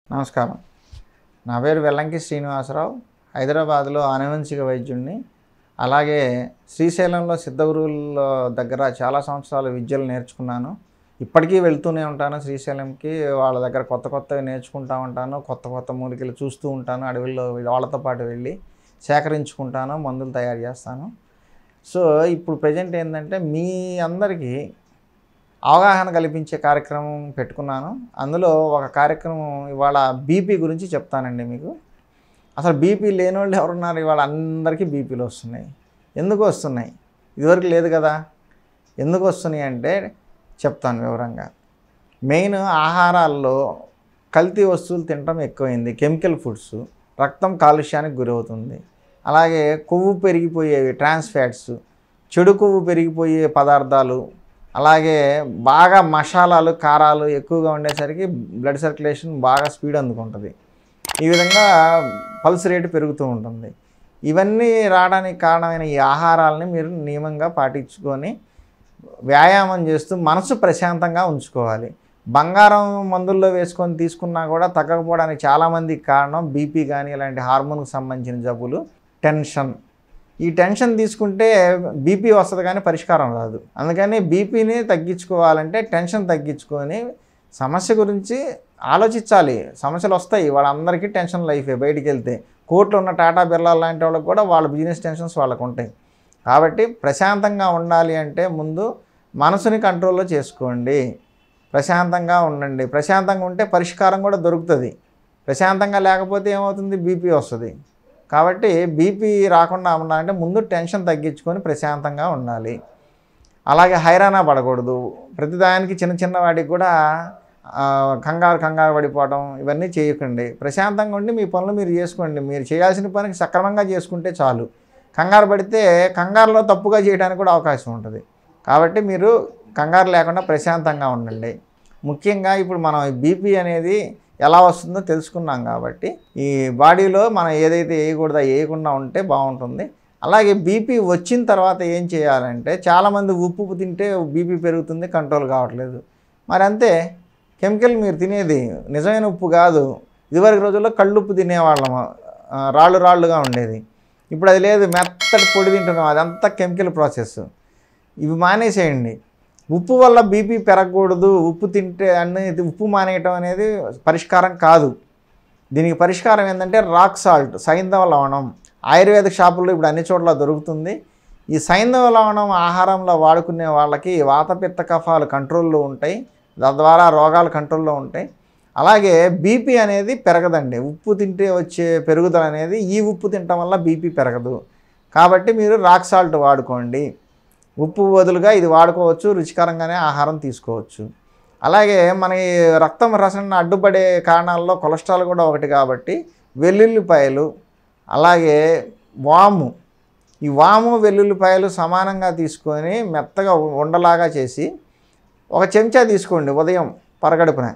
నమస్కారం నా పేరు వెల్లంకి శ్రీనివాసరావు హైదరాబాద్లో ఆనువంశిక వైద్యుడిని అలాగే శ్రీశైలంలో సిద్ధగురువుల దగ్గర చాలా సంవత్సరాలు విద్యలు నేర్చుకున్నాను ఇప్పటికీ వెళ్తూనే ఉంటాను శ్రీశైలంకి వాళ్ళ దగ్గర కొత్త కొత్తవి నేర్చుకుంటూ ఉంటాను కొత్త కొత్త మూలికలు చూస్తూ ఉంటాను అడవిలో వాళ్ళతో పాటు వెళ్ళి సేకరించుకుంటాను మందులు తయారు చేస్తాను సో ఇప్పుడు ప్రజెంట్ ఏంటంటే మీ అందరికీ అవగాహన కల్పించే కార్యక్రమం పెట్టుకున్నాను అందులో ఒక కార్యక్రమం ఇవాళ బీపీ గురించి చెప్తానండి మీకు అసలు బీపీ లేని వాళ్ళు ఎవరున్నారు ఇవాళ అందరికీ బీపీలు వస్తున్నాయి ఎందుకు వస్తున్నాయి ఇదివరకు లేదు కదా ఎందుకు వస్తున్నాయి అంటే చెప్తాను వివరంగా మెయిన్ ఆహారాల్లో కల్తీ వస్తువులు తినడం ఎక్కువైంది కెమికల్ ఫుడ్స్ రక్తం కాలుష్యానికి గురవుతుంది అలాగే కొవ్వు పెరిగిపోయేవి ట్రాన్స్ ఫ్యాట్స్ చెడు కొవ్వు పెరిగిపోయే పదార్థాలు అలాగే బాగా మసాలాలు కారాలు ఎక్కువగా ఉండేసరికి బ్లడ్ సర్క్యులేషన్ బాగా స్పీడ్ అందుకుంటుంది ఈ విధంగా పల్స్ రేటు పెరుగుతూ ఉంటుంది ఇవన్నీ రావడానికి కారణమైన ఈ ఆహారాలని మీరు నియమంగా పాటించుకొని వ్యాయామం చేస్తూ మనసు ప్రశాంతంగా ఉంచుకోవాలి బంగారం మందుల్లో వేసుకొని తీసుకున్నా కూడా తగ్గకపోవడానికి చాలామందికి కారణం బీపీ కానీ ఇలాంటి హార్మోన్కి సంబంధించిన జబ్బులు టెన్షన్ ఈ టెన్షన్ తీసుకుంటే బీపీ వస్తుంది కానీ పరిష్కారం రాదు అందుకని బీపీని తగ్గించుకోవాలంటే టెన్షన్ తగ్గించుకొని సమస్య గురించి ఆలోచించాలి సమస్యలు వస్తాయి వాళ్ళందరికీ టెన్షన్ లైఫే బయటికి వెళ్తే కోర్టులో ఉన్న టాటా బిర్లా లాంటి వాళ్ళకి కూడా వాళ్ళ బిజినెస్ టెన్షన్స్ వాళ్ళకు ఉంటాయి కాబట్టి ప్రశాంతంగా ఉండాలి అంటే ముందు మనసుని కంట్రోల్లో చేసుకోండి ప్రశాంతంగా ఉండండి ప్రశాంతంగా ఉంటే పరిష్కారం కూడా దొరుకుతుంది ప్రశాంతంగా లేకపోతే ఏమవుతుంది బీపీ వస్తుంది కాబట్టి బీపీ రాకుండా ఉండాలంటే ముందు టెన్షన్ తగ్గించుకొని ప్రశాంతంగా ఉండాలి అలాగే హైరాణ పడకూడదు ప్రతిదానికి చిన్న చిన్న వాటికి కూడా ఆ, కంగారు కంగారు పడిపోవడం ఇవన్నీ చేయకండి ప్రశాంతంగా ఉండి మీ పనులు మీరు చేసుకోండి మీరు చేయాల్సిన పనికి సక్రమంగా చేసుకుంటే చాలు కంగారు పడితే కంగారులో తప్పుగా చేయడానికి కూడా అవకాశం ఉంటుంది కాబట్టి మీరు కంగారు లేకుండా ప్రశాంతంగా ఉండండి ముఖ్యంగా ఇప్పుడు మనం బీపీ అనేది ఎలా వస్తుందో తెలుసుకున్నాం కాబట్టి ఈ బాడీలో మనం ఏదైతే వేయకూడదో వేయకుండా ఉంటే బాగుంటుంది అలాగే బీపీ వచ్చిన తర్వాత ఏం చేయాలంటే చాలామంది ఉప్పు ఉప్పు తింటే బీపీ పెరుగుతుంది కంట్రోల్ కావట్లేదు మరి అంతే కెమికల్ మీరు తినేది నిజమైన ఉప్పు కాదు ఇదివరకు రోజుల్లో కళ్ళుప్పు తినేవాళ్ళము ఆ, రాళ్ళు రాళ్ళుగా ఉండేది ఇప్పుడు అది లేదు మెత్తటి పొడి తింటున్నాం అదంతా కెమికల్ ప్రాసెస్ ఇవి మానేసేయండి ఉప్పు వల్ల బీపీ పెరగకూడదు ఉప్పు తింటే అనేది ఉప్పు మానేయటం అనేది పరిష్కారం కాదు దీనికి పరిష్కారం ఏంటంటే రాక్ సాల్ట్ సైంధవ లవణం ఆయుర్వేద షాపుల్లో ఇప్పుడు అన్ని చోట్ల దొరుకుతుంది ఈ సైంధవ లవణం ఆహారంలో వాడుకునే వాళ్ళకి వాతపిత్త కఫాలు కంట్రోల్లో ఉంటాయి తద్వారా రోగాలు కంట్రోల్లో ఉంటాయి అలాగే బీపీ అనేది పెరగదండి ఉప్పు తింటే వచ్చే పెరుగుదల అనేది ఈ ఉప్పు తినటం వల్ల బీపీ పెరగదు కాబట్టి మీరు రాక్ సాల్ట్ వాడుకోండి ఉప్పు బదులుగా ఇది వాడుకోవచ్చు రుచికరంగానే ఆహారం తీసుకోవచ్చు అలాగే మన ఈ రక్తం రసన అడ్డుపడే కారణాల్లో కొలెస్ట్రాల్ కూడా ఒకటి కాబట్టి వెల్లుల్లిపాయలు అలాగే వాము ఈ వాము వెల్లుల్లిపాయలు సమానంగా తీసుకొని మెత్తగా ఉండలాగా చేసి ఒక చెంచా తీసుకోండి ఉదయం పరగడుపున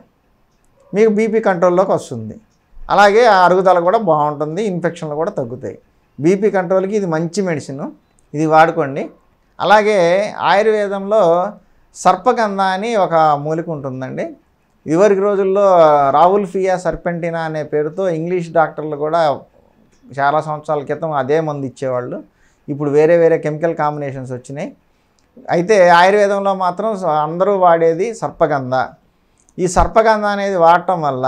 మీకు బీపీ కంట్రోల్లోకి వస్తుంది అలాగే ఆ అరుగుదల కూడా బాగుంటుంది ఇన్ఫెక్షన్లు కూడా తగ్గుతాయి బీపీ కంట్రోల్కి ఇది మంచి మెడిసిన్ ఇది వాడుకోండి అలాగే ఆయుర్వేదంలో సర్పగంధ అని ఒక మూలిక ఉంటుందండి ఇదివరకు రోజుల్లో రావుల్ ఫియా సర్పెంటినా అనే పేరుతో ఇంగ్లీష్ డాక్టర్లు కూడా చాలా సంవత్సరాల క్రితం అదే మందు ఇచ్చేవాళ్ళు ఇప్పుడు వేరే వేరే కెమికల్ కాంబినేషన్స్ వచ్చినాయి అయితే ఆయుర్వేదంలో మాత్రం అందరూ వాడేది సర్పగంధ ఈ సర్పగంధ అనేది వాడటం వల్ల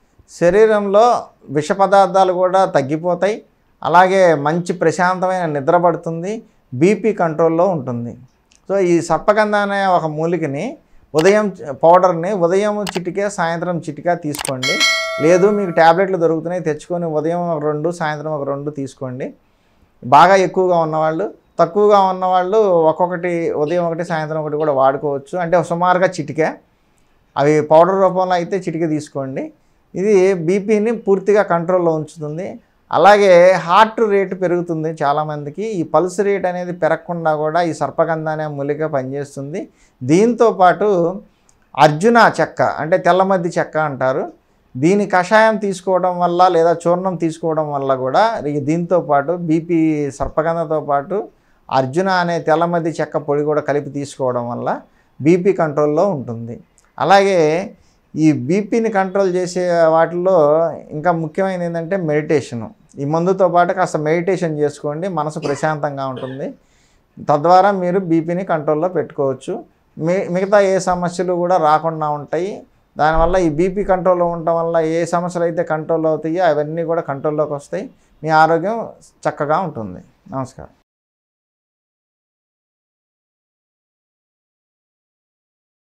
శరీరంలో విష పదార్థాలు కూడా తగ్గిపోతాయి అలాగే మంచి ప్రశాంతమైన నిద్ర పడుతుంది బీపీ కంట్రోల్లో ఉంటుంది సో ఈ సర్పగంధ అనే ఒక మూలికని ఉదయం పౌడర్ని ఉదయం చిటికే సాయంత్రం చిటికా తీసుకోండి లేదు మీకు ట్యాబ్లెట్లు దొరుకుతున్నాయి తెచ్చుకొని ఉదయం ఒక రెండు సాయంత్రం ఒక రెండు తీసుకోండి బాగా ఎక్కువగా ఉన్నవాళ్ళు తక్కువగా ఉన్నవాళ్ళు ఒక్కొక్కటి ఉదయం ఒకటి సాయంత్రం ఒకటి కూడా వాడుకోవచ్చు అంటే సుమారుగా చిటికే అవి పౌడర్ రూపంలో అయితే చిటిక తీసుకోండి ఇది బీపీని పూర్తిగా కంట్రోల్లో ఉంచుతుంది అలాగే హార్ట్ రేటు పెరుగుతుంది చాలామందికి ఈ పల్స్ రేట్ అనేది పెరగకుండా కూడా ఈ సర్పగంధ అనే మూలిక పనిచేస్తుంది దీంతో పాటు అర్జున చెక్క అంటే తెల్లమద్ది చెక్క అంటారు దీని కషాయం తీసుకోవడం వల్ల లేదా చూర్ణం తీసుకోవడం వల్ల కూడా ఈ దీంతో పాటు బీపీ సర్పగంధతో పాటు అర్జున అనే తెల్లమద్ది చెక్క పొడి కూడా కలిపి తీసుకోవడం వల్ల బీపీ కంట్రోల్లో ఉంటుంది అలాగే ఈ బీపీని కంట్రోల్ చేసే వాటిల్లో ఇంకా ముఖ్యమైనది ఏంటంటే మెడిటేషను ఈ మందుతో పాటు కాస్త మెడిటేషన్ చేసుకోండి మనసు ప్రశాంతంగా ఉంటుంది తద్వారా మీరు బీపీని కంట్రోల్లో పెట్టుకోవచ్చు మీ మిగతా ఏ సమస్యలు కూడా రాకుండా ఉంటాయి దానివల్ల ఈ బీపీ కంట్రోల్లో ఉండటం వల్ల ఏ సమస్యలు అయితే కంట్రోల్ అవుతాయో అవన్నీ కూడా కంట్రోల్లోకి వస్తాయి మీ ఆరోగ్యం చక్కగా ఉంటుంది నమస్కారం